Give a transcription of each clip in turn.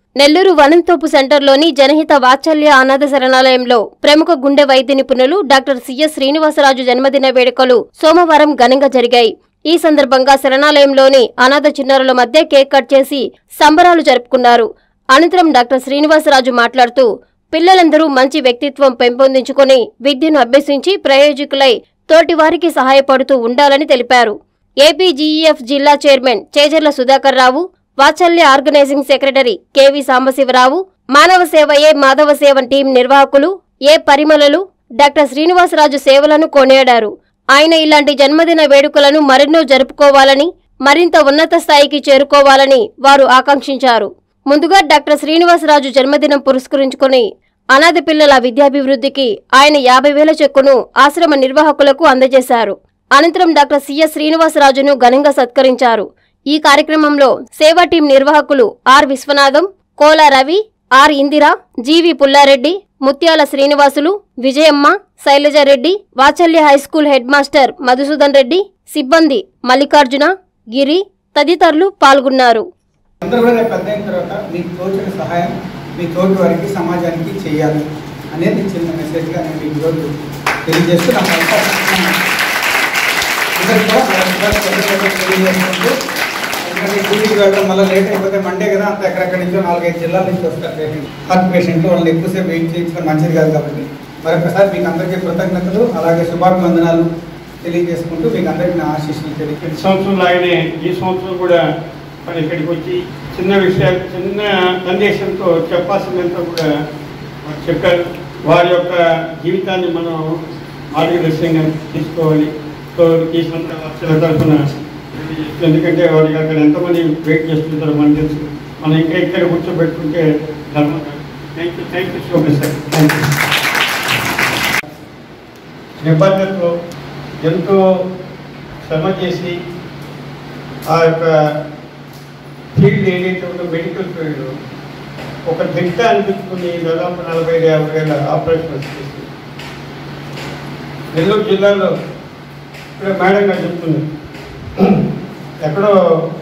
నెల్లూరు వనంతోపు సెంటర్లోని జనహిత వాత్సల్య అనాథ శరణాలయంలో ప్రముఖ గుండె వైద్య నిపుణులు డాక్టర్ సిఎస్ శ్రీనివాసరాజు జన్మదిన వేడుకలు సోమవారం ఘనంగా జరిగాయి ఈ సందర్భంగా శరణాలయంలోని అనాథ చిన్నారుల మధ్య కేక్ కట్ చేసి సంబరాలు జరుపుకున్నారు అనంతరం డాక్టర్ శ్రీనివాసరాజు మాట్లాడుతూ పిల్లలందరూ మంచి వ్యక్తిత్వం పెంపొందించుకొని విద్యను అభ్యసించి ప్రయోజకులై తోటివారికి సహాయపడుతూ ఉండాలని తెలిపారు ఏపీజీఈఎఫ్ జిల్లా chairman Chejarla Sudhakar Rao Vatsalya organising secretary KV Sambasivarao మానవ సేవయే మాధవ సేవ టీం నిర్వాహకులు ఏ పరిమళలు డాక్టర్ శ్రీనివాసరాజు సేవలను కొనియాడారు ఆయన ఇలాంటి జన్మదిన వేడుకలను మరెన్నో జరుపుకోవాలని మరింత ఉన్నత స్థాయికి చేరుకోవాలని వారు ఆకాంక్షించారు ముందుగా డాక్టర్ శ్రీనివాసరాజు జన్మదినం పురస్కరించుకుని అనాథ పిల్లల విద్యాభివృద్ధికి ఆయన యాభై వేల చెక్కును ఆశ్రమ నిర్వాహకులకు అందజేశారు అనంతరం డాక్టర్ సిఎస్ శ్రీనివాసరాజును ఘనంగా సత్కరించారు ఈ కార్యక్రమంలో సేవా టీం నిర్వాహకులు R Viswanatham Kola Ravi R Indira GV Pullareddy Mutyala Srinivasulu Vijayamma Sailajareddy Vatsalya high school headmaster Madhusudan Reddy సిబ్బంది మల్లికార్జున గిరి తదితరులు పాల్గొన్నారు అందరూ కూడా రేపు పెద్ద అయిన తర్వాత మీకు తోచిన సహాయం మీ తోటి వారికి సమాజానికి చేయాలి అనేది చిన్న మెసేజ్గా నేను మీకు ఈరోజు తెలియజేస్తూ నాకు అవకాశం ఇచ్చిన అందరికీ కూడా నా శుభాకాంక్షలు తెలియజేసుకుంటూ ఎందుకంటే డ్యూటీకి వెళ్ళడం వల్ల లేట్ అయిపోతే మండే కదా అంత ఎక్కడెక్కడి నుంచో నాలుగైదు జిల్లాల నుంచి వస్తారు పేషెంట్ హార్ట్ పేషెంట్లు వాళ్ళని ఎక్కువసేపు వెయిట్ చేయించడం మంచిది కాదు కాబట్టి మరొకసారి మీకు అందరికీ కృతజ్ఞతలు అలాగే శుభాభివందనాలు తెలియజేసుకుంటూ మీకు అందరికీ నా ఆశీస్సులు తెలియజేస్తాను ప్రతి సంవత్సరం లాగానే ఈ సంవత్సరం కూడా మరి ఇక్కడికి వచ్చి చిన్న విషయాలు చిన్న సందేశంతో చెప్పాల్సిందంతా కూడా వారు చెప్పారు వారి యొక్క జీవితాన్ని మనం మార్గదర్శకంగా తీసుకోవాలి సో ఈ సంవత్సరం తరఫున ఎందుకంటే వారికి అక్కడ ఎంతమంది వెయిట్ చేస్తుంటారో మనకు తెలుసు మనం ఇంకా ఇక్కడ కూర్చోబెట్టుకుంటే ధర్మం thank you thank you so much sir thank you నిబద్ధతతో ఎంతో శ్రమ చేసి ఆ యొక్క ఫీల్డ్ ఏదైతే ఉందో మెడికల్ ఫీల్డ్ ఒక దిట్ట అనిపించుకుని దాదాపు నలభై ఐదు యాభై వేల ఆపరేషన్ చేసి నెల్లూరు జిల్లాలో ఇక్కడ మేడం గారు చెప్తుంది ఎక్కడో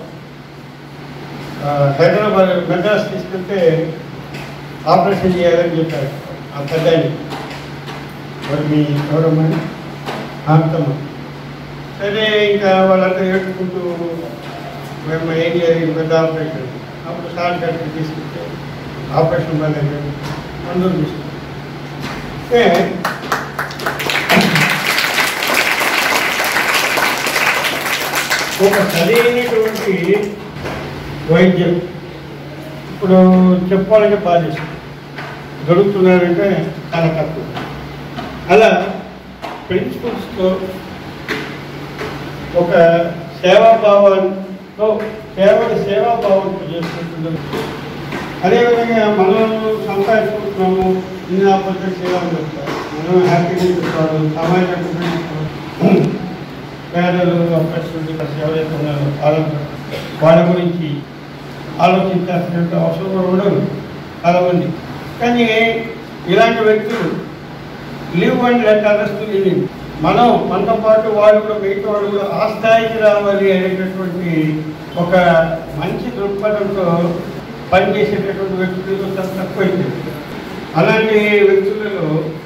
ఆ, హైదరాబాద్ మెడ్రాస్ తీసుకుంటే ఆపరేషన్ చేయాలని చెప్పారు ఆ పెద్ద ఆయన. మరి మీ ఎవరమ్మా ఆంతమ్మ సరే ఇంకా వాళ్ళంతా ఏడుకుంటూ మేము ఏం చేయాలి పెద్ద ఆపరేషన్ అప్పుడు సార్ గారికి తీసుకుంటే ఆపరేషన్ బాగా మందులు తీసుకుంటే ఒక సరైనటువంటి వైద్యం ఇప్పుడు చెప్పాలంటే బాధిస్తుంది దొరుకుతున్నారంటే చాలా తక్కువ అలా ప్రిన్సిపల్స్తో ఒక సేవాభావంతో సేవని సేవాభావంతో చేసుకుంటున్నాం అదేవిధంగా మనం సంపాదించుకుంటున్నాము ఇన్ని ఆపర్చునిటీస్ ఎలా చెప్తారు మనం హ్యాపీగా చెప్తారు సమాజం పేదలు ఆపర్చునిటీస్ ఎవరైతే ఉన్నారో వాళ్ళ వాళ్ళ గురించి ఆలోచించాల్సిన అవసరం కూడా ఉండదు చాలామంది కానీ ఇలాంటి వ్యక్తులు live and let others to living మనం మనతో పాటు వాళ్ళు కూడా మిగతా వాళ్ళు కూడా ఆ స్థాయికి రావాలి అనేటటువంటి ఒక మంచి దృక్పథంతో పనిచేసేటటువంటి వ్యక్తులు చాలా తక్కువైంది అలాంటి వ్యక్తులలో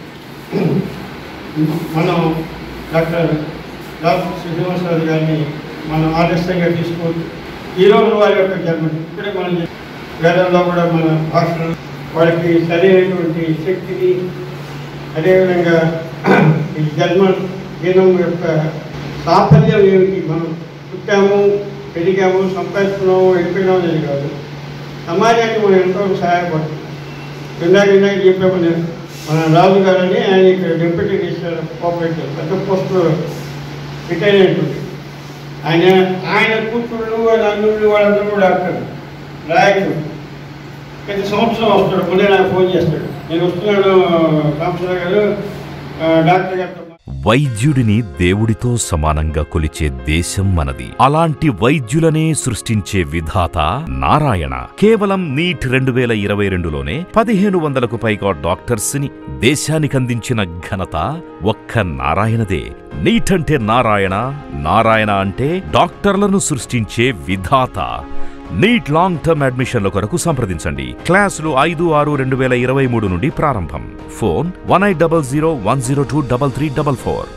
మనం డాక్టర్ డాక్టర్ శ్రీనివాసరావు గారిని మనం ఆదర్శంగా తీసుకోవచ్చు ఈరోజు వారి యొక్క జన్మ ఇక్కడే మనం వేదంలో కూడా మన భాషలో వారికి సరైనటువంటి శక్తిని అదేవిధంగా ఈ జన్మ దినం యొక్క సాఫల్యం ఏమిటి మనం పుట్టాము పెరిగాము సంపాదిస్తున్నాము వెళ్ళిపోయినాము అనేది కాదు సమాజానికి మనం ఎంతో సహాయపడుతున్నాం ఇందాక ఇందాక చెప్పాము నేను మన రాజు గారని ఆయన ఇక్కడ డిప్యూటీ మినిస్టర్ కోఆపరేటివ్ పెద్ద పోస్టులో రిటైర్ అయినటువంటి ఆయన ఆయన కూతుళ్ళు ఆయన అల్లుళ్ళు వాళ్ళందరూ కూడా డాక్టర్ రాయకుడు ప్రతి సంవత్సరం వస్తాడు ముందే నాకు ఫోన్ చేస్తాడు నేను వస్తున్నాడు కాంపౌండర్ గారు ఆ, డాక్టర్ గారితో వైద్యుడిని దేవుడితో సమానంగా కొలిచే దేశం మనది అలాంటి వైద్యులనే సృష్టించే విధాత నారాయణ కేవలం నీట్ రెండు వేల ఇరవై రెండులోనే పదిహేను వందలకు పైగా డాక్టర్స్ ని దేశానికందించిన ఘనత ఒక్క నారాయణదే నీట్ అంటే నారాయణ నారాయణ అంటే డాక్టర్లను సృష్టించే విధాత నీట్ లాంగ్ టర్మ్ అడ్మిషన్ల కొరకు సంప్రదించండి క్లాసులు ఐదు ఆరు రెండు వేల ఇరవై మూడు నుండి ప్రారంభం phone one eight double zero one zero two double three double four